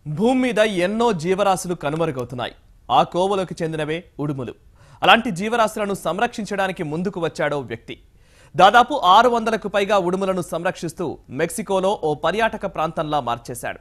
భూమి మీద ఎన్నో జీవరాశులు కనుమరుగవుతున్నాయి ఆ కోవలోకి చెందినవే ఉడుములు అలాంటి జీవరాశులను సంరక్షించడానికి ముందుకు వచ్చాడో వ్యక్తి దాదాపు ఆరు వందలకు పైగా ఉడుములను సంరక్షిస్తూ మెక్సికోలో ఓ పర్యాటక ప్రాంతంలా మార్చేశాడు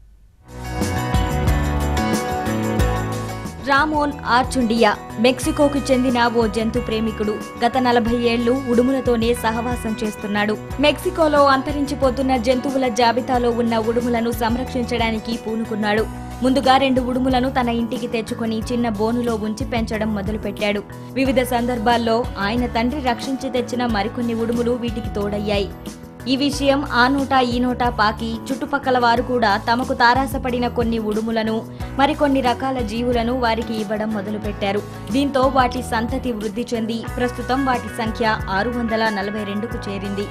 రామోన్ ఆర్చుండియా మెక్సికోకు చెందిన ఓ జంతు ప్రేమికుడు గత నలభై ఏళ్లు ఉడుములతోనే సహవాసం చేస్తున్నాడు మెక్సికోలో అంతరించిపోతున్న జంతువుల జాబితాలో ఉన్న ఉడుములను సంరక్షించడానికి పూనుకున్నాడు ముందుగా రెండు ఉడుములను తన ఇంటికి తెచ్చుకొని చిన్న బోనులో ఉంచి పెంచడం మొదలుపెట్టాడు వివిధ సందర్భాల్లో ఆయన తండ్రి రక్షించి తెచ్చిన మరికొన్ని ఉడుములు వీటికి తోడయ్యాయి ఈ విషయం ఆ నోట ఈ నోట పాకి చుట్టుపక్కల వారు కూడా తమకు తారాసపడిన కొన్ని ఉడుములను మరికొన్ని రకాల జీవులను వారికి ఇవ్వడం మొదలుపెట్టారు దీంతో వాటి సంతతి వృద్ధి చెంది ప్రస్తుతం వాటి సంఖ్య ఆరు వందల నలభై రెండుకు చేరింది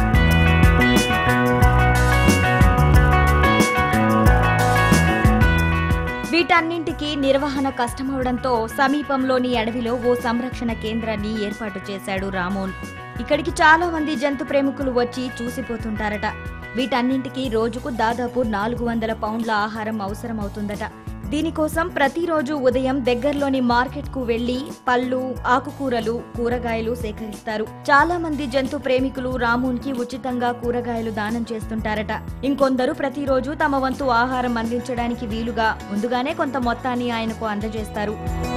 వీటన్నింటికి నిర్వహణ కష్టమవడంతో సమీపంలోని అడవిలో ఓ సంరక్షణ కేంద్రాన్ని ఏర్పాటు చేశాడు రామోన్ ఇక్కడికి చాలా మంది జంతు ప్రేమికులు వచ్చి చూసిపోతుంటారట వీటన్నింటికి రోజుకు దాదాపు నాలుగు వందల పౌండ్ల ఆహారం అవసరమవుతుందట దీనికోసం ప్రతిరోజు ఉదయం దగ్గరలోని మార్కెట్ కు వెళ్లి పళ్ళు ఆకుకూరలు కూరగాయలు సేకరిస్తారు చాలా మంది జంతు ప్రేమికులు రామూన్ కి ఉచితంగా కూరగాయలు దానం చేస్తుంటారట ఇంకొందరు ప్రతిరోజు తమ వంతు ఆహారం అందించడానికి వీలుగా ముందుగానే కొంత మొత్తాన్ని ఆయనకు అందజేస్తారు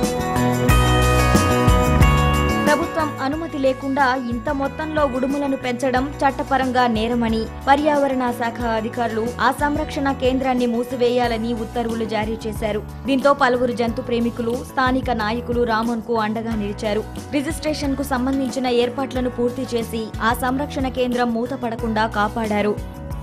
ప్రభుత్వం అనుమతి లేకుండా ఇంత మొత్తంలో ఉడుములను పెంచడం చట్టపరంగా నేరమని పర్యావరణ శాఖ అధికారులు ఆ సంరక్షణ కేంద్రాన్ని మూసివేయాలని ఉత్తర్వులు జారీ చేశారు దీంతో పలువురు జంతు ప్రేమికులు స్థానిక నాయకులు రామన్ కు అండగా నిలిచారు రిజిస్ట్రేషన్ కు సంబంధించిన ఏర్పాట్లను పూర్తి చేసి ఆ సంరక్షణ కేంద్రం మూతపడకుండా కాపాడారు